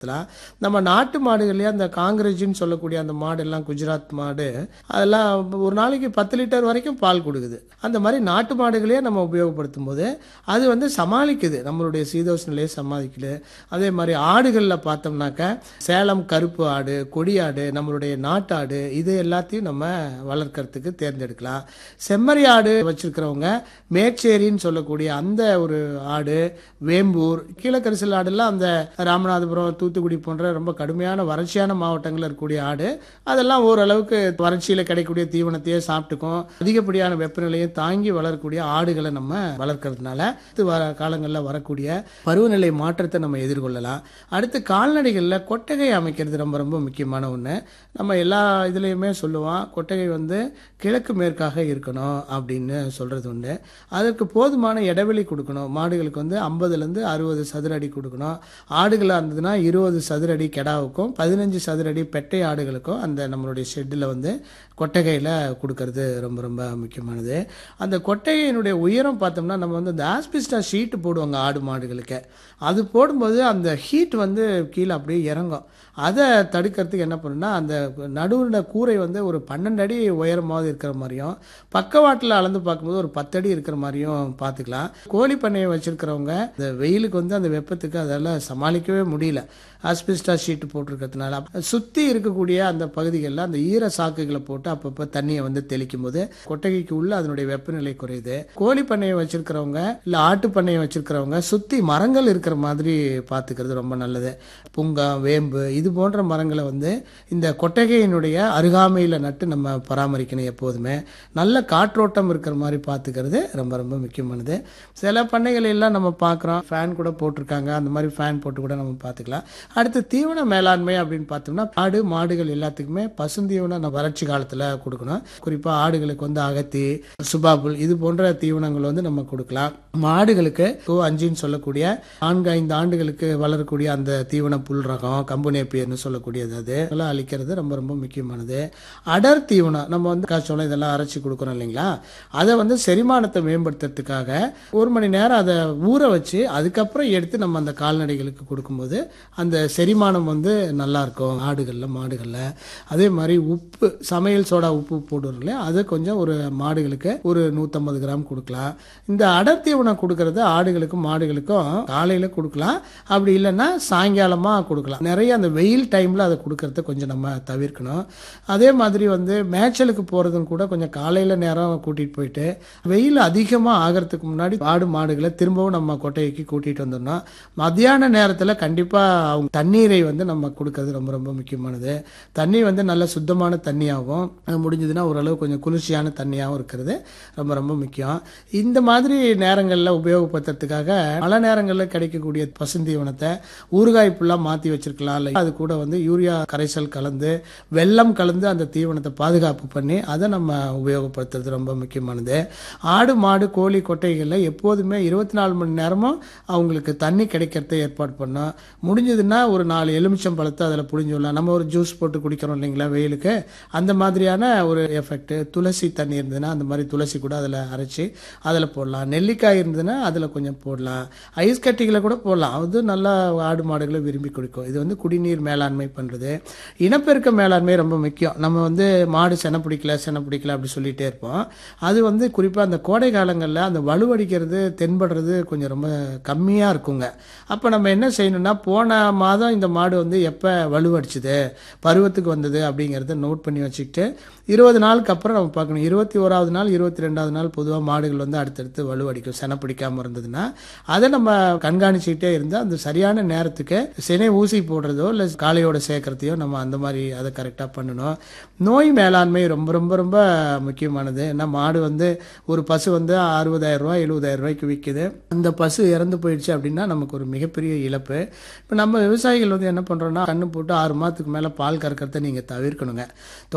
நம்ம நாட்டு மாடுகள்லயே அந்த காங்கிரஜின்னு சொல்லக்கூடிய அந்த மாடெல்லாம் குஜராத் மாடு அதெல்லாம் ஒரு நாளைக்கு பத்து லிட்டர் வரைக்கும் பால் கொடுக்குது அந்த மாதிரி நாட்டு மாடுகளே நம்ம உபயோகப்படுத்தும் போது அது வந்து சமாளிக்குது நம்மளுடைய சீதோஷ நிலையை சமாளிக்குது அதே மாதிரி ஆடுகளில் பார்த்தோம்னாக்க சேலம் கருப்பு ஆடு கொடி ஆடு நம்மளுடைய நாட்டாடு இது எல்லாத்தையும் நம்ம வளர்க்கறதுக்கு தேர்ந்தெடுக்கலாம் செம்மறி ஆடு வச்சிருக்கிறவங்க மேச்சேரின்னு சொல்லக்கூடிய அந்த ஒரு ஆடு வேம்பூர் கீழக்கரிசல் ஆடுலாம் அந்த ராமநாதபுரம் தூத்துக்குடி போன்ற ரொம்ப கடுமையான வறட்சியான மாவட்டங்களில் இருக்கக்கூடிய ஆடு அதெல்லாம் ஓரளவுக்கு வறட்சியில் கிடைக்கக்கூடிய தீவனத்தையே சாப்பிட்டுக்கும் அதிகப்படியான வெப்பநிலையை தாங்கி வளரக்கூடிய ஆடுகளை நம்ம வளர்க்கறதுனால அடுத்து வர காலங்களில் வரக்கூடிய பருவநிலை மாற்றத்தை நம்ம எதிர்கொள்ளலாம் அடுத்து கால்நடைகளில் கொட்டகை அமைக்கிறது ரொம்ப ரொம்ப முக்கியமான ஒன்று நம்ம எல்லா இதுலேயுமே சொல்லுவோம் கொட்டகை வந்து கிழக்கு மேற்காக இருக்கணும் அப்படின்னு சொல்கிறது உண்டு அதற்கு போதுமான இடைவெளி கொடுக்கணும் மாடுகளுக்கு வந்து ஐம்பதுலேருந்து அறுபது சதுர அடி கொடுக்கணும் ஆடுகளாக இருந்ததுன்னா இருபது சதுர அடி கெடாவுக்கும் பதினஞ்சு சதுர அடி பெட்டை ஆடுகளுக்கும் அந்த நம்மளுடைய ஷெட்டில் வந்து கொட்டகையில் கொடுக்கறது ரொம்ப ரொம்ப முக்கியமானது அந்த கொட்டகையினுடைய உயரம் பார்த்தோம்னா நம்ம வந்து இந்த ஆஸ்பிஸ்டா ஷீட்டு போடுவாங்க ஆடு மாடுகளுக்கு அது போடும்போது அந்த ஹீட் வந்து கீழே அப்படியே இறங்கும் அதை தடுக்கிறதுக்கு என்ன பண்ணுன்னா அந்த நடுவில் கூரை வந்து ஒரு பன்னெண்டு அடி உயரமாவது இருக்கிற மாதிரியும் பக்கவாட்டில் அளந்து பார்க்கும்போது ஒரு பத்தடி இருக்கிற மாதிரியும் பார்த்துக்கலாம் கோழி பண்ணையை வச்சிருக்கிறவங்க இந்த வெயிலுக்கு வந்து அந்த வெப்பத்துக்கு அதெல்லாம் சமாளிக்கவே முடியல ஆஸ்பிஸ்டா ஷீட் போட்டிருக்கிறதுனால சுற்றி இருக்கக்கூடிய அந்த பகுதிகளில் அந்த ஈர சாக்குகளை போட்டு அப்பப்போ தண்ணியை வந்து தெளிக்கும் போது கொட்டகைக்கு உள்ள அதனுடைய வெப்பநிலை குறையுது கோழி பண்ணையை வச்சிருக்கிறவங்க இல்லை ஆட்டு பண்ணையை வச்சிருக்கிறவங்க சுற்றி மரங்கள் இருக்கிற மாதிரி பார்த்துக்கிறது ரொம்ப நல்லது புங்கா வேம்பு இது போன்ற மரங்களை வந்து இந்த கொட்டகையினுடைய அருகாமையில் நட்டு நம்ம பராமரிக்கணும் எப்போதுமே நல்ல காற்றோட்டம் இருக்கிற மாதிரி பார்த்துக்கிறது ரொம்ப ரொம்ப முக்கியமானது சில பண்ணைகள் எல்லாம் நம்ம பார்க்குறோம் ஃபேன் கூட போட்டிருக்காங்க அந்த மாதிரி ஃபேன் போட்டு கூட நம்ம பார்த்துக்கலாம் அடுத்து தீவன மேலாண்மை அப்படின்னு பார்த்தோம்னா ஆடு மாடுகள் எல்லாத்துக்குமே பசுந்தீவனம் நம்ம வறட்சி காலத்தில் கொடுக்கணும் குறிப்பாக ஆடுகளுக்கு வந்து அகத்தி சுபாபுல் இது போன்ற தீவனங்கள் வந்து நம்ம கொடுக்கலாம் மாடுகளுக்கு கோ அஞ்சுன்னு சொல்லக்கூடிய நான்கு ஐந்து ஆண்டுகளுக்கு வளரக்கூடிய அந்த தீவன புல் ரகம் கம்பு நேப்பியர்னு சொல்லக்கூடியது அது அதெல்லாம் அளிக்கிறது ரொம்ப ரொம்ப முக்கியமானது அடர் தீவனம் நம்ம வந்து காய்ச்சோளம் இதெல்லாம் அரைச்சி கொடுக்குறோம் இல்லைங்களா அதை வந்து செரிமானத்தை மேம்படுத்துறதுக்காக ஒரு மணி நேரம் அதை ஊற வச்சு அதுக்கப்புறம் எடுத்து நம்ம அந்த கால்நடைகளுக்கு கொடுக்கும்போது அந்த செரிமானம் வந்து நல்லா இருக்கும் ஆடுகள்ல மாடுகள்ல அதே மாதிரி உப்பு சமையல் சோடா உப்பு போடுறோம் இல்லையா அது கொஞ்சம் ஒரு மாடுகளுக்கு ஒரு நூற்றம்பது கிராம் கொடுக்கலாம் இந்த அடர் தீவனம் கொடுக்கறது ஆடுகளுக்கும் மாடுகளுக்கும் காலையில கொடுக்கலாம் அப்படி இல்லைன்னா சாயங்காலமா கொடுக்கலாம் நிறைய அந்த வெயில் டைம்ல அதை கொடுக்கறத கொஞ்சம் நம்ம தவிர்க்கணும் அதே மாதிரி வந்து மேய்ச்சலுக்கு போறதும் கூட கொஞ்சம் காலையில நேரம் கூட்டிட்டு போயிட்டு வெயில் அதிகமா ஆகிறதுக்கு முன்னாடி ஆடு மாடுகளை திரும்பவும் நம்ம கொட்டைக்கு கூட்டிட்டு வந்துடணும் மத்தியான நேரத்துல கண்டிப்பா அவங்க தண்ணீரை வந்து நம்ம கொடுக்கறது ரொம்ப ரொம்ப முக்கியமானது தண்ணி வந்து நல்ல சுத்தமான தண்ணியாகவும் அது முடிஞ்சதுன்னா ஓரளவு கொஞ்சம் குளிர்ச்சியான தண்ணியாகவும் இருக்கிறது ரொம்ப ரொம்ப முக்கியம் இந்த மாதிரி நேரங்களில் உபயோகப்படுத்துறதுக்காக பல நேரங்களில் கிடைக்கக்கூடிய பசுந்தீவனத்தை ஊறுகாய் ஃபுல்லாக மாற்றி வச்சிருக்கலாம் இல்லை அது கூட வந்து யூரியா கரைசல் கலந்து வெல்லம் கலந்து அந்த தீவனத்தை பாதுகாப்பு பண்ணி அதை நம்ம உபயோகப்படுத்துறது ரொம்ப முக்கியமானது ஆடு மாடு கோழி கொட்டைகளில் எப்போதுமே இருபத்தி நாலு மணி நேரமும் அவங்களுக்கு தண்ணி கிடைக்கிறத ஏற்பாடு பண்ணோம் முடிஞ்சதுன்னா ஒரு நாலு எலுமிச்சம் பழத்தை அதில் புழிஞ்சு விடலாம் நம்ம ஒரு ஜூஸ் போட்டு குடிக்கிறோம் இல்லைங்களா வெயிலுக்கு அந்த மாதிரியான ஒரு எஃபெக்ட் துளசி தண்ணி இருந்ததுன்னா அந்த மாதிரி துளசி கூட அதில் அரைச்சி அதில் போடலாம் நெல்லிக்காய் இருந்ததுன்னா அதில் கொஞ்சம் போடலாம் ஐஸ் கட்டிகளை கூட போடலாம் அது நல்லா ஆடு மாடுகளை விரும்பி குடிக்கும் இது வந்து குடிநீர் மேலாண்மை பண்ணுறது இனப்பெருக்க மேலாண்மை ரொம்ப முக்கியம் நம்ம வந்து மாடு செனை பிடிக்கல செனை பிடிக்கல அப்படி சொல்லிட்டே இருப்போம் அது வந்து குறிப்பாக அந்த கோடை காலங்களில் அந்த வலுவடிக்கிறது தென்படுறது கொஞ்சம் ரொம்ப கம்மியாக இருக்குங்க அப்போ நம்ம என்ன செய்யணும்னா போன மாதம் இந்த மாடு வந்து எப்போ வலுவடிச்சுது பருவத்துக்கு வந்தது அப்படிங்கிறத நோட் பண்ணி வச்சுக்கிட்டு இருபது நாளுக்கு அப்புறம் நம்ம பார்க்கணும் இருபத்தி ஓராவது நாள் இருபத்தி ரெண்டாவது நாள் பொதுவாக மாடுகள் வந்து அடுத்தடுத்து வலுவடிக்கும் செனை பிடிக்காம இருந்ததுன்னா அதை நம்ம கண்காணிச்சுக்கிட்டே இருந்தால் அந்த சரியான நேரத்துக்கு சினை ஊசி போடுறதோ இல்லை காளையோட சேர்க்கறதையோ நம்ம அந்த மாதிரி அதை கரெக்டாக பண்ணணும் நோய் மேலாண்மை ரொம்ப ரொம்ப ரொம்ப முக்கியமானது ஏன்னா மாடு வந்து ஒரு பசு வந்து அறுபதாயிரம் ரூபாய் எழுபதாயிரம் ரூபாய்க்கு விற்குது அந்த பசு இறந்து போயிடுச்சு அப்படின்னா நமக்கு ஒரு மிகப்பெரிய இழப்பு இப்போ நம்ம விவசாயிகள் வந்து என்ன பண்ணுறோம்னா கண்ணு போட்டு ஆறு மாதத்துக்கு மேலே பால் கறக்கிறத நீங்கள் தவிர்க்கணுங்க தொடர்ந்து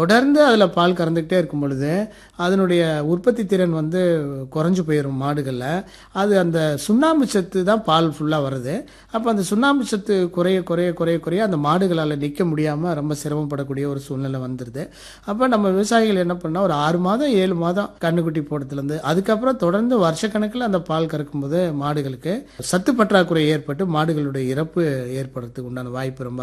அதில் பால் கறந்துக்கிட்டே இருக்கும் பொழுது அதனுடைய உற்பத்தி திறன் வந்து குறைஞ்சு போயிடும் மாடுகளில் அது அந்த சுண்ணாம்பு சத்து தான் பால் ஃபுல்லாக வருது அப்போ அந்த சுண்ணாம்பு சத்து குறைய குறைய குறைய குறைய அந்த மாடுகளால் நிற்க முடியாமல் ரொம்ப சிரமப்படக்கூடிய ஒரு சூழ்நிலை வந்துடுது அப்போ நம்ம விவசாயிகள் என்ன பண்ணால் ஒரு ஆறு மாதம் ஏழு மாதம் கண்ணுக்குட்டி போடுறதுலேருந்து அதுக்கப்புறம் தொடர்ந்து வருஷக்கணக்கில் அந்த பால் கறக்கும்போது மாடுகளுக்கு சத்து பற்றாக்குறை ஏற்பட்டு மாடுகளுடைய இறப்பு ஏற்படுறதுக்கு உண்டான வாய்ப்பு ரொம்ப